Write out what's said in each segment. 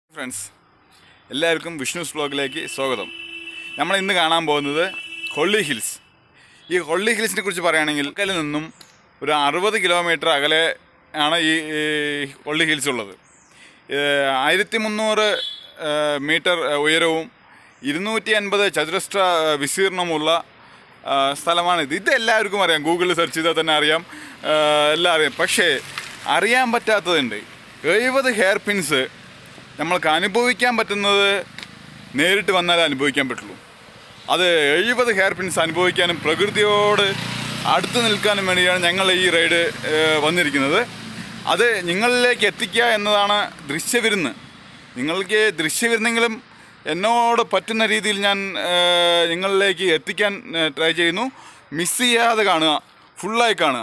friends എല്ലാവർക്കും വിഷ്ണുസ് വ്ലോഗിലേക്ക് സ്വാഗതം നമ്മൾ ഇന്ന് കാണാൻ പോകുന്നത് കൊള്ളി ഹിൽസ് ഈ കൊള്ളി ഹിൽസിനെ കുറിച്ച് പറയുകയാണെങ്കിൽ കല്ലിൽ നിന്നും ഒരു അറുപത് കിലോമീറ്റർ അകലെ ആണ് ഈ ഈ കൊള്ളി ഹിൽസ് ഉള്ളത് ആയിരത്തി മുന്നൂറ് മീറ്റർ ഉയരവും ഇരുന്നൂറ്റി അൻപത് ചതുരശ്ര വിസ്തീർണമുള്ള ആ, സ്ഥലമാണിത് ഇത് എല്ലാവർക്കും അറിയാം ഗൂഗിളിൽ സെർച്ച് ചെയ്താൽ തന്നെ അറിയാം ആ, എല്ലാം അറിയാം പക്ഷേ അറിയാൻ പറ്റാത്തതുണ്ട് എഴുപത് ഹെയർ പിൻസ് നമ്മൾക്ക് അനുഭവിക്കാൻ പറ്റുന്നത് നേരിട്ട് വന്നാലേ അനുഭവിക്കാൻ പറ്റുള്ളൂ അത് എഴുപത് ഹെയർ പിൻസ് അനുഭവിക്കാനും പ്രകൃതിയോട് അടുത്ത് നിൽക്കാനും വേണ്ടിയാണ് ഞങ്ങൾ ഈ റൈഡ് ഏഹ്, വന്നിരിക്കുന്നത് അത് നിങ്ങളിലേക്ക് എത്തിക്കുക എന്നതാണ് ദൃശ്യവിരുന്ന് നിങ്ങൾക്ക് ദൃശ്യവിരുന്നെങ്കിലും എന്നോട് പറ്റുന്ന രീതിയിൽ ഞാൻ ഏഹ്, നിങ്ങളിലേക്ക് എത്തിക്കാൻ ഏഹ്, ട്രൈ ചെയ്യുന്നു മിസ് ചെയ്യാതെ കാണുക ഫുള്ളായി കാണുക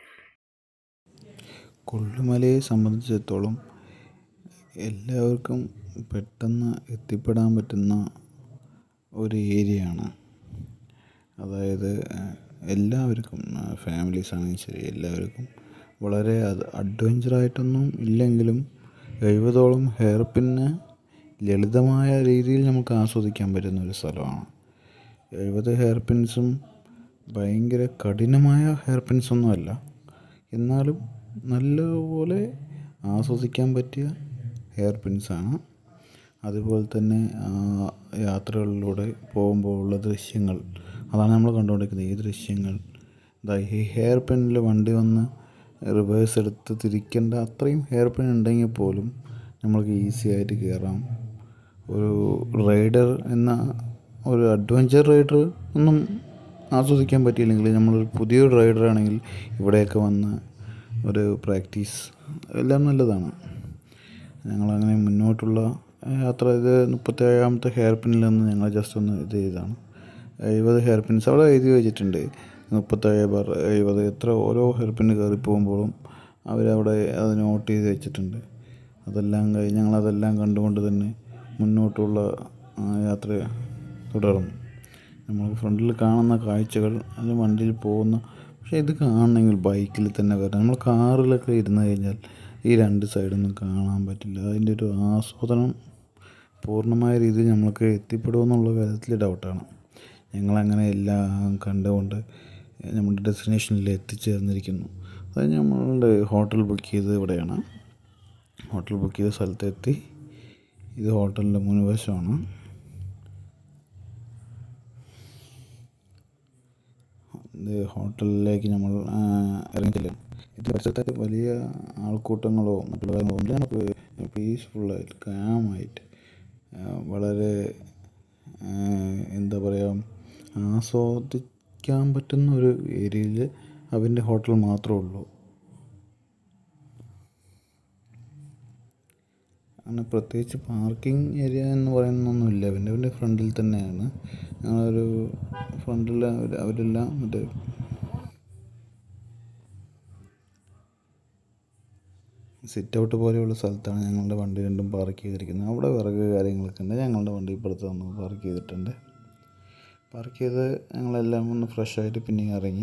കൊള്ളിമലയെ സംബന്ധിച്ചിടത്തോളം എല്ലാവർക്കും പെട്ടെന്ന് എത്തിപ്പെടാൻ പറ്റുന്ന ഒരു ഏരിയയാണ് അതായത് ഏഹ്, എല്ലാവർക്കും ഫാമിലീസ് ആണെങ്കിലും ശരി എല്ലാവർക്കും വളരെ അത് അഡ്വഞ്ചറായിട്ടൊന്നും ഇല്ലെങ്കിലും എഴുപതോളം ഹെയർ പിന്ന് ലളിതമായ രീതിയിൽ നമുക്ക് ആസ്വദിക്കാൻ പറ്റുന്ന ഒരു സ്ഥലമാണ് എഴുപത് ഹെയർ പിൻസും ഭയങ്കര കഠിനമായ ഹെയർ പിൻസൊന്നുമല്ല എന്നാലും നല്ലപോലെ ആസ്വദിക്കാൻ പറ്റിയ ഹെയർ പിൻസാണ് അതുപോലെ തന്നെ ആ, യാത്രകളിലൂടെ പോകുമ്പോൾ ഉള്ള ദൃശ്യങ്ങൾ അതാണ് നമ്മൾ കണ്ടുകൊണ്ടിരിക്കുന്നത് ഈ ദൃശ്യങ്ങൾ ദാ ഈ ഹെയർ പിന്നിൽ വണ്ടി വന്ന് റിവേഴ്സ് എടുത്ത് തിരിക്കേണ്ട അത്രയും ഹെയർ പിൻ ഉണ്ടെങ്കിൽ പോലും നമ്മൾക്ക് ഈസി ആയിട്ട് കയറാം ഒരു റൈഡർ എന്ന ഒരു അഡ്വഞ്ചർ റൈഡർ ഒന്നും ആസ്വദിക്കാൻ പറ്റിയില്ലെങ്കിൽ നമ്മളൊരു പുതിയൊരു റൈഡർ ആണെങ്കിൽ ഇവിടെയൊക്കെ വന്ന് ഒരു പ്രാക്ടീസ് എല്ലാം നല്ലതാണ് ഞങ്ങളങ്ങനെ മുന്നോട്ടുള്ള യാത്ര ഇത് മുപ്പത്തേഴാമത്തെ ഹെയർ പിന്നിൽ നിന്ന് ഞങ്ങൾ ജസ്റ്റ് ഒന്ന് ഇത് ചെയ്തതാണ് എഴുപത് ഹെയർ പിൻസ് അവിടെ എഴുതി വെച്ചിട്ടുണ്ട് മുപ്പത്തേഴ് ബാർ എഴുപത് എത്ര ഓരോ ഹെയർ പിന്ന് കയറി പോകുമ്പോഴും അവരവിടെ അത് നോട്ട് ചെയ്ത് വെച്ചിട്ടുണ്ട് അതെല്ലാം കഴിഞ്ഞ് ഞങ്ങളതെല്ലാം കണ്ടുകൊണ്ട് തന്നെ മുന്നോട്ടുള്ള ആ, യാത്ര തുടർന്നു നമ്മൾ ഫ്രണ്ടിൽ കാണുന്ന കാഴ്ചകൾ അത് വണ്ടിയിൽ പോകുന്ന പക്ഷേ ഇത് കാണണമെങ്കിൽ ബൈക്കിൽ തന്നെ വരണം നമ്മൾ കാറിലൊക്കെ ഇരുന്ന് കഴിഞ്ഞാൽ ഈ രണ്ട് സൈഡൊന്നും കാണാൻ പറ്റില്ല അതിൻ്റെ ഒരു ആസ്വാദനം പൂർണ്ണമായ രീതിയിൽ നമ്മൾക്ക് എത്തിപ്പെടുമെന്നുള്ള കാര്യത്തിൽ ഡൗട്ടാണ് ഞങ്ങളങ്ങനെ എല്ലാം കണ്ടുകൊണ്ട് നമ്മുടെ ഡെസ്റ്റിനേഷനിൽ എത്തിച്ചേർന്നിരിക്കുന്നു അത് നമ്മളുടെ ഹോട്ടൽ ബുക്ക് ചെയ്തത് ഇവിടെയാണ് ഹോട്ടൽ ബുക്ക് ചെയ്ത സ്ഥലത്തെത്തി ഇത് ഹോട്ടലിൻ്റെ മുൻവശമാണ് ഇത് ഹോട്ടലിലേക്ക് നമ്മൾ ആ, ഇറങ്ങിച്ചില്ല ഇത് പരിസരത്തായിട്ട് വലിയ ആൾക്കൂട്ടങ്ങളോ മറ്റുള്ള കാര്യങ്ങളോ ഒന്നും നമുക്ക് പീസ്ഫുള്ളായിട്ട് കാമായിട്ട് വളരെ ആ, എന്താ പറയുക ആസ്വദിക്കാൻ പറ്റുന്ന ഒരു ഏരിയയിൽ അവൻ്റെ ഹോട്ടൽ മാത്രമേ ഉള്ളൂ അങ്ങനെ പ്രത്യേകിച്ച് പാർക്കിംഗ് ഏരിയ എന്ന് പറയുന്നൊന്നുമില്ല അവൻ്റെ അവൻ്റെ ഫ്രണ്ടിൽ തന്നെയാണ് ഞങ്ങളൊരു ഫ്രണ്ടിൽ അവർ അവരെല്ലാം മറ്റേ സിറ്റ് ഔട്ട് പോലെയുള്ള സ്ഥലത്താണ് ഞങ്ങളുടെ വണ്ടി രണ്ടും പാർക്ക് ചെയ്തിരിക്കുന്നത് അവിടെ വിറക് കാര്യങ്ങളൊക്കെ ഉണ്ട് ഞങ്ങളുടെ വണ്ടി ഇപ്പുറത്ത് വന്ന് പാർക്ക് ചെയ്തിട്ടുണ്ട് പാർക്ക് ചെയ്ത് ഞങ്ങളെല്ലാം ഒന്ന് ഫ്രഷായിട്ട് പിന്നെ ഇറങ്ങി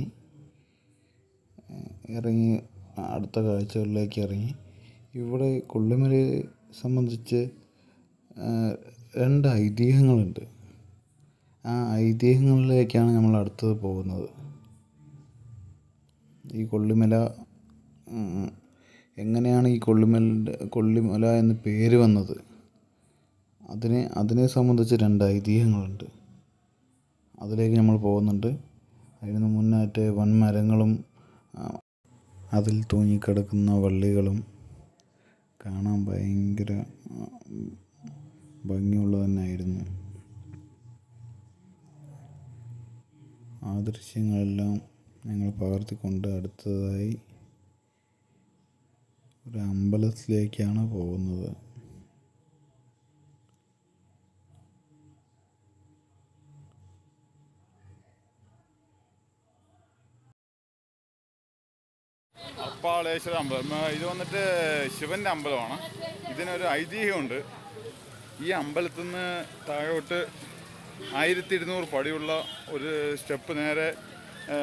ഇറങ്ങി അടുത്ത കാഴ്ചകളിലേക്ക് ഇറങ്ങി ഇവിടെ കൊള്ളിമലയെ സംബന്ധിച്ച് ആ, രണ്ട് ഐതിഹ്യങ്ങളുണ്ട് ആ ഐതിഹ്യങ്ങളിലേക്കാണ് നമ്മൾ അടുത്തത് പോകുന്നത് ഈ കൊള്ളിമല ഉം, എങ്ങനെയാണ് ഈ കൊള്ളിമല കൊള്ളിമല എന്ന് പേര് വന്നത് അതിനെ അതിനെ സംബന്ധിച്ച് രണ്ട് ഐതിഹ്യങ്ങളുണ്ട് അതിലേക്ക് നമ്മൾ പോകുന്നുണ്ട് അതിന് മുന്നായിട്ട് വൻമരങ്ങളും ആ, അതിൽ തൂങ്ങിക്കിടക്കുന്ന വള്ളികളും കാണാൻ ഭയങ്കര ആ, ഭംഗിയുള്ളത് തന്നെയായിരുന്നു ആ ദൃശ്യങ്ങളെല്ലാം ഞങ്ങൾ പകർത്തിക്കൊണ്ട് അടുത്തതായി ഒരു അമ്പലത്തിലേക്കാണ് പോകുന്നത് അപ്പാളേശ്വര അമ്പലം ആ, ഇത് വന്നിട്ട് ശിവന്റെ അമ്പലമാണ് ഇതിനൊരു ഐതിഹ്യമുണ്ട് ഈ അമ്പലത്തിൽ നിന്ന് താഴോട്ട് ആയിരത്തി ഇരുന്നൂറ് പടിയുള്ള ഒരു സ്റ്റെപ്പ് നേരെ ആ,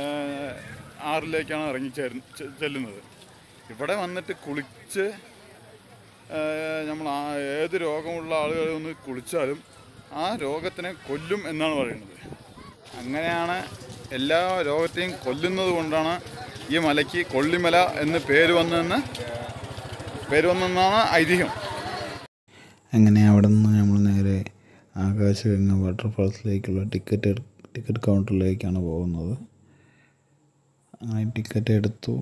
ആറിലേക്കാണ് ഇറങ്ങി ചേരുന്ന- ചെ- ചെല്ലുന്നത് ഇവിടെ വന്നിട്ട് കുളിച്ച് നമ്മൾ ആ ഏത് രോഗമുള്ള ആളുകൾ ഒന്ന് കുളിച്ചാലും ആ രോഗത്തിനെ കൊല്ലും എന്നാണ് പറയുന്നത് അങ്ങനെയാണ് എല്ലാ രോഗത്തെയും കൊല്ലുന്നത് കൊണ്ടാണ് ഈ മലയ്ക്ക് കൊള്ളിമല എന്ന് പേര് വന്നതെന്ന് പേര് വന്നെന്നാണ് ഐതിഹ്യം അങ്ങനെ അവിടെ നിന്ന് നമ്മൾ നേരെ ആകാശഗംഗ വാട്ടർഫാൾസിലേക്കുള്ള ടിക്കറ്റ് എടു- ടിക്കറ്റ് കൗണ്ടറിലേക്കാണ് പോകുന്നത് അങ്ങനെ ടിക്കറ്റ് എടുത്തു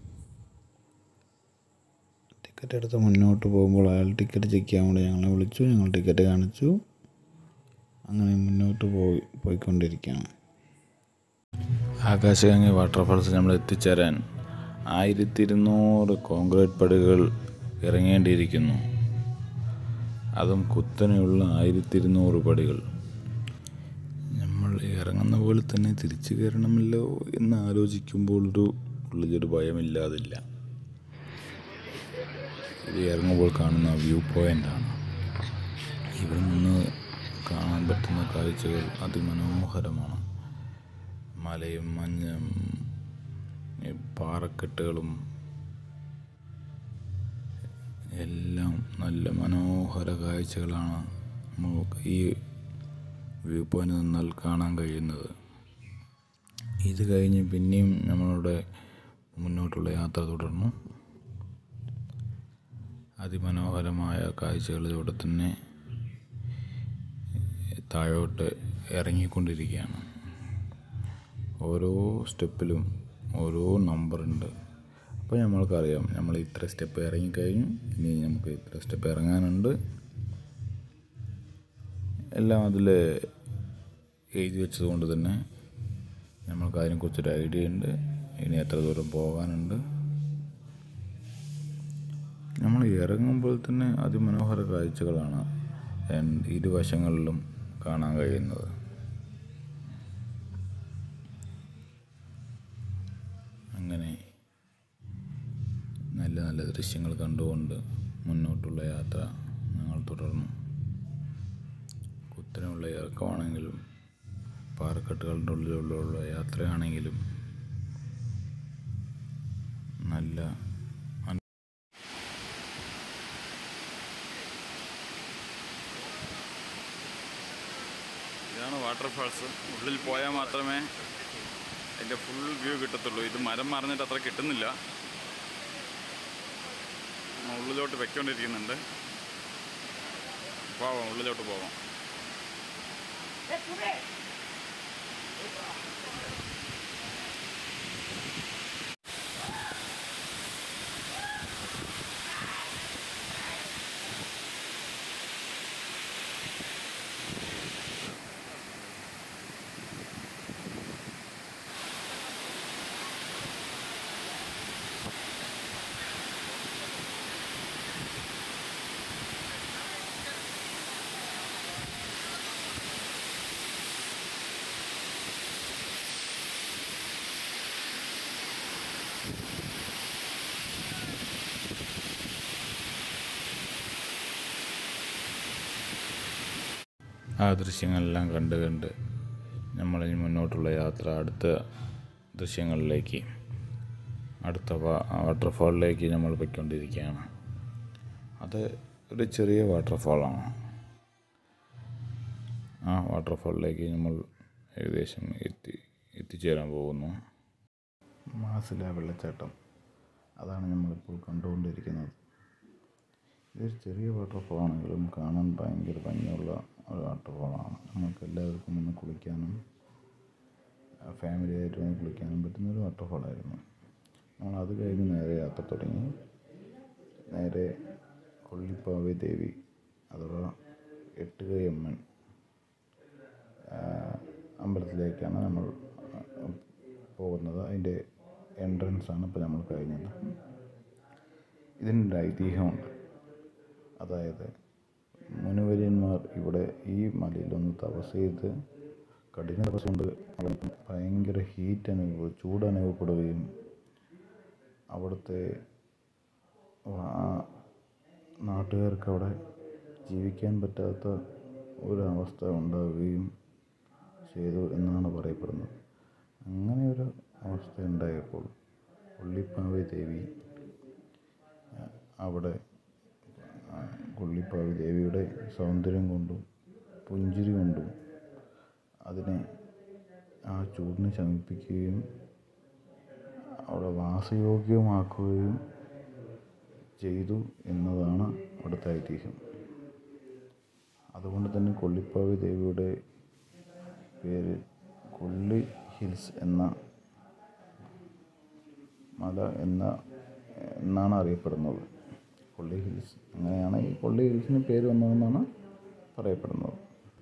ടിക്കറ്റ് എടുത്ത് മുന്നോട്ട് പോകുമ്പോൾ അയാൾ ടിക്കറ്റ് ചെക്ക് ചെയ്യാൻ വേണ്ടി ഞങ്ങളെ വിളിച്ചു ഞങ്ങൾ ടിക്കറ്റ് കാണിച്ചു അങ്ങനെ മുന്നോട്ട് പോയി പോയിക്കൊണ്ടിരിക്കുകയാണ് ആകാശഗംഗ വാട്ടർഫാൾസ് നമ്മൾ എത്തിച്ചേരാൻ ആയിരത്തി ഇരുന്നൂറ് കോൺക്രീറ്റ് പടികൾ ഇറങ്ങേണ്ടിയിരിക്കുന്നു അതും കുത്തനെയുള്ള ആയിരത്തി ഇരുന്നൂറ് പടികൾ നമ്മൾ ഇറങ്ങുന്ന പോലെ തന്നെ തിരിച്ചു കയറണമല്ലോ എന്ന് ആലോചിക്കുമ്പോൾ ഒരു ഉള്ളിലൊരു ഭയമില്ലാതില്ല ഇത് ഇറങ്ങുമ്പോൾ കാണുന്ന വ്യൂ പോയിൻ്റാണ് ഇവിടെ നിന്ന് കാണാൻ പറ്റുന്ന കാഴ്ചകൾ അതിമനോഹരമാണ് മലയും മഞ്ഞും ഈ പാറക്കെട്ടുകളും എല്ലാം നല്ല മനോഹര കാഴ്ചകളാണ് നമുക്ക് ഈ വ്യൂ പോയിന്റ് നിന്നാൽ കാണാൻ കഴിയുന്നത് ഇത് കഴിഞ്ഞ് പിന്നെയും നമ്മളുടെ മുന്നോട്ടുള്ള യാത്ര തുടർന്നു അതിമനോഹരമായ കാഴ്ചകളിലൂടെ തന്നെ താഴോട്ട് ഇറങ്ങിക്കൊണ്ടിരിക്കുകയാണ് ഓരോ സ്റ്റെപ്പിലും ഓരോ നമ്പറുണ്ട് അപ്പോൾ നമ്മൾക്കറിയാം നമ്മൾ ഇത്ര സ്റ്റെപ്പ് ഇറങ്ങിക്കഴിഞ്ഞു ഇനി നമുക്ക് ഇത്ര സ്റ്റെപ്പ് ഇറങ്ങാനുണ്ട് എല്ലാം അതിൽ എഴുതി വെച്ചതുകൊണ്ട് തന്നെ നമ്മൾക്ക് അതിനെക്കുറിച്ചൊരു ഐഡിയ ഉണ്ട് ഇനി എത്ര ദൂരം പോകാനുണ്ട് നമ്മൾ ഇറങ്ങുമ്പോൾ തന്നെ അതിമനോഹര കാഴ്ചകളാണ് എൻ- ഇരുവശങ്ങളിലും കാണാൻ കഴിയുന്നത് അങ്ങനെ നല്ല നല്ല ദൃശ്യങ്ങൾ കണ്ടുകൊണ്ട് മുന്നോട്ടുള്ള യാത്ര ഞങ്ങൾ തുടർന്നു കുത്തനെയുള്ള ഇറക്കമാണെങ്കിലും പാറക്കെട്ടുകളുടെ ഉള്ളിലുള്ള യാത്രയാണെങ്കിലും നല്ല ഇതാണ് വാട്ടർഫാൾസ് ഉള്ളിൽ പോയാൽ മാത്രമേ അതിൻ്റെ ഫുൾ വ്യൂ കിട്ടത്തുള്ളൂ ഇത് മരം മറിഞ്ഞിട്ട് അത്ര കിട്ടുന്നില്ല നമ്മൾ ഉള്ളിലോട്ട് വെക്കൊണ്ടിരിക്കുന്നുണ്ട് പോവാം ഉള്ളിലോട്ട് പോവാം ആ ദൃശ്യങ്ങളെല്ലാം കണ്ട് കണ്ട് നമ്മളിനി മുന്നോട്ടുള്ള യാത്ര അടുത്ത ദൃശ്യങ്ങളിലേക്ക് അടുത്ത വാ- വാട്ടർഫാളിലേക്ക് നമ്മൾ പോയിക്കൊണ്ടിരിക്കുകയാണ് അത് ഒരു ചെറിയ വാട്ടർഫാളാണ് ആ വാട്ടർഫാളിലേക്ക് നമ്മൾ ഏകദേശം എത്തി എത്തിച്ചേരാൻ പോകുന്നു മാസില വെള്ളച്ചാട്ടം അതാണ് നമ്മളിപ്പോൾ കണ്ടുകൊണ്ടിരിക്കുന്നത് ഇതൊരു ചെറിയ വാട്ടർഫോൾ ആണെങ്കിലും കാണാൻ ഭയങ്കര ഭംഗിയുള്ള ഒരു വാട്ടർഫോളാണ് നമുക്ക് എല്ലാവർക്കും ഒന്ന് കുളിക്കാനും ഫാമിലി ആയിട്ട് വന്ന് കുളിക്കാനും പറ്റുന്ന ഒരു വാട്ടർഫോളായിരുന്നു നമ്മൾ അത് കഴിഞ്ഞ് നേരെ യാത്ര തുടങ്ങി നേരെ കൊള്ളിപ്പാവി ദേവി അഥവാ എട്ടുകൈ അമ്മൻ ആ, അമ്പലത്തിലേക്കാണ് നമ്മൾ ആ, പോകുന്നത് അതിൻ്റെ എൻട്രൻസ് ആണ് ഇപ്പോൾ നമ്മൾ കഴിഞ്ഞത് ഇതിനൊരു ഐതിഹ്യമുണ്ട് അതായത് മുനുവര്യന്മാർ ഇവിടെ ഈ മലയിലൊന്ന് തപസ് ചെയ്ത് കഠിന തപസ് കൊണ്ട് അവർക്ക് ഭയങ്കര ഹീറ്റ് അനുഭവ ചൂട് അനുഭവപ്പെടുകയും അവിടുത്തെ ആ നാട്ടുകാർക്ക് അവിടെ ജീവിക്കാൻ പറ്റാത്ത ഒരവസ്ഥ ഉണ്ടാവുകയും ചെയ്തു എന്നാണ് പറയപ്പെടുന്നത് അങ്ങനെ ഒരു അവസ്ഥ ഉണ്ടായപ്പോൾ ഉള്ളിപ്പാവി ദേവി അവിടെ കൊള്ളിപ്പാവി ദേവിയുടെ സൗന്ദര്യം കൊണ്ടും പുഞ്ചിരി കൊണ്ടും അതിനെ ആ ചൂടിനെ ശമിപ്പിക്കുകയും അവിടെ വാസയോഗ്യമാക്കുകയും ചെയ്തു എന്നതാണ് അവിടുത്തെ ഐതിഹ്യം അതുകൊണ്ട് തന്നെ കൊള്ളിപ്പാവി ദേവിയുടെ പേര് കൊള്ളി ഹിൽസ് എന്ന മല എന്ന എന്നാണ് അറിയപ്പെടുന്നത് കൊള്ളി ഹിൽസ് അങ്ങനെയാണ് ഈ കൊള്ളി ഹിൽസിന് പേര് വന്നതെന്നാണ് പറയപ്പെടുന്നത്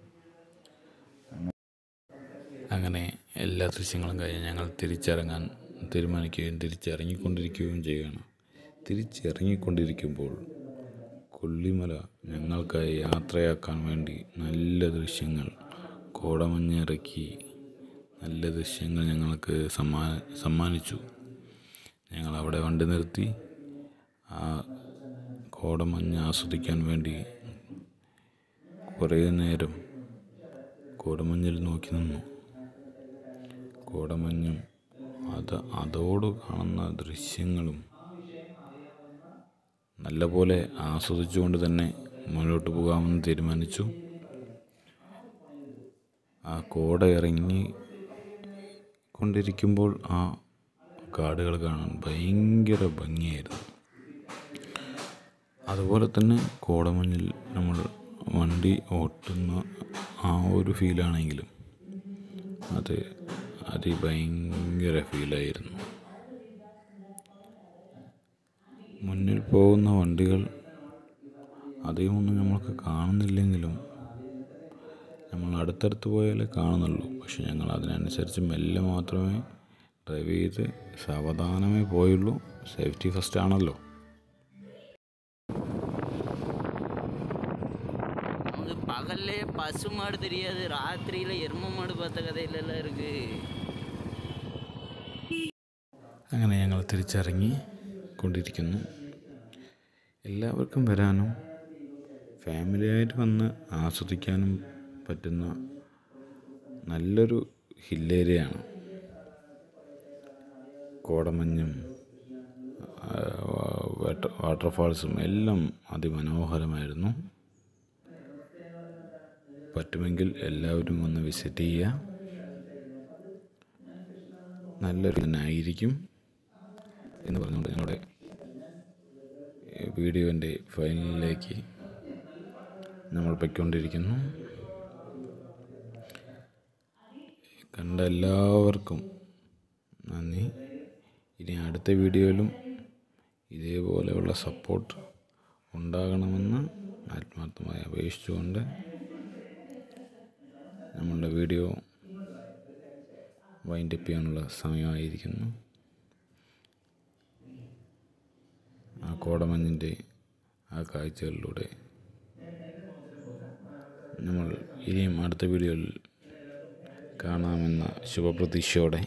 അങ്ങനെ എല്ലാ ദൃശ്യങ്ങളും കഴിഞ്ഞ് ഞങ്ങൾ തിരിച്ചിറങ്ങാൻ തീരുമാനിക്കുകയും തിരിച്ചിറങ്ങിക്കൊണ്ടിരിക്കുകയും ചെയ്യുകയാണ് തിരിച്ചിറങ്ങിക്കൊണ്ടിരിക്കുമ്പോൾ കൊള്ളിമല ഞങ്ങൾക്കായി യാത്രയാക്കാൻ വേണ്ടി നല്ല ദൃശ്യങ്ങൾ കോടമഞ്ഞിറക്കി നല്ല ദൃശ്യങ്ങൾ ഞങ്ങൾക്ക് സമ്മാ സമ്മാനിച്ചു ഞങ്ങൾ അവിടെ വണ്ടി നിർത്തി ആ കോടമഞ്ഞ് ആസ്വദിക്കാൻ വേണ്ടി കുറേ നേരം കോടമഞ്ഞിൽ നോക്കി നിന്നു കോടമഞ്ഞും അത് അതോട് കാണുന്ന ദൃശ്യങ്ങളും നല്ലപോലെ ആസ്വദിച്ചുകൊണ്ട് തന്നെ മുന്നോട്ട് പോകാമെന്ന് തീരുമാനിച്ചു ആ കോട ഇറങ്ങി കൊണ്ടിരിക്കുമ്പോൾ ആ കാടുകൾ കാണാൻ ഭയങ്കര ഭംഗിയായിരുന്നു അതുപോലെ തന്നെ കോടമഞ്ഞിൽ നമ്മൾ വണ്ടി ഓട്ടുന്ന ആ ഒരു ഫീലാണെങ്കിലും അത് അതിഭയങ്കര ഫീലായിരുന്നു മുന്നിൽ പോകുന്ന വണ്ടികൾ അധികമൊന്നും നമ്മൾക്ക് കാണുന്നില്ലെങ്കിലും നമ്മൾ അടുത്തടുത്ത് പോയാലേ കാണുന്നുള്ളൂ പക്ഷെ ഞങ്ങൾ അതിനനുസരിച്ച് മെല്ലെ മാത്രമേ ഡ്രൈവ് ചെയ്ത് സാവധാനമേ പോയുള്ളൂ സേഫ്റ്റി ഫസ്റ്റ് ആണല്ലോ நமக்கு பகல்லே பசு மாடு தெரியாது ராத்திரியில் எரும மாடு பார்த்த கதையிலெல்லாம் இருக்கு അങ്ങനെ ഞങ്ങൾ തിരിച്ചിറങ്ങി കൊണ്ടിരിക്കുന്നു എല്ലാവർക്കും വരാനും ഫാമിലിയായിട്ട് വന്ന് ആസ്വദിക്കാനും പറ്റുന്ന നല്ലൊരു ഹില്ലേരിയയാണ് കോടമഞ്ഞും ആ, വാട്ടർ വാട്ടർഫാൾസും എല്ലാം അതിമനോഹരമായിരുന്നു പറ്റുമെങ്കിൽ എല്ലാവരും ഒന്ന് വിസിറ്റ് ചെയ്യുക നല്ലൊരു ഇതിനായിരിക്കും എന്ന് പറഞ്ഞുകൊണ്ട് ഞങ്ങളുടെ വീഡിയോൻ്റെ ഫൈനലിലേക്ക് നമ്മൾ പൊയ്ക്കൊണ്ടിരിക്കുന്നു കണ്ട എല്ലാവർക്കും നന്ദി ഇനി അടുത്ത വീഡിയോയിലും ഇതേപോലെയുള്ള സപ്പോർട്ട് ഉണ്ടാകണമെന്ന് ആത്മാർത്ഥമായി അപേക്ഷിച്ചുകൊണ്ട് നമ്മളുടെ വീഡിയോ വൈൻഡപ്പ് ചെയ്യാനുള്ള സമയമായിരിക്കുന്നു ആ കോടമഞ്ഞിൻ്റെ ആ കാഴ്ചകളിലൂടെ നമ്മൾ ഇനിയും അടുത്ത വീഡിയോയിൽ കാണാമെന്ന ശുഭപ്രതീക്ഷയോടെ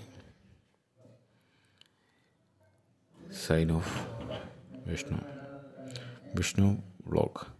sign off Vishnu Vishnu vlog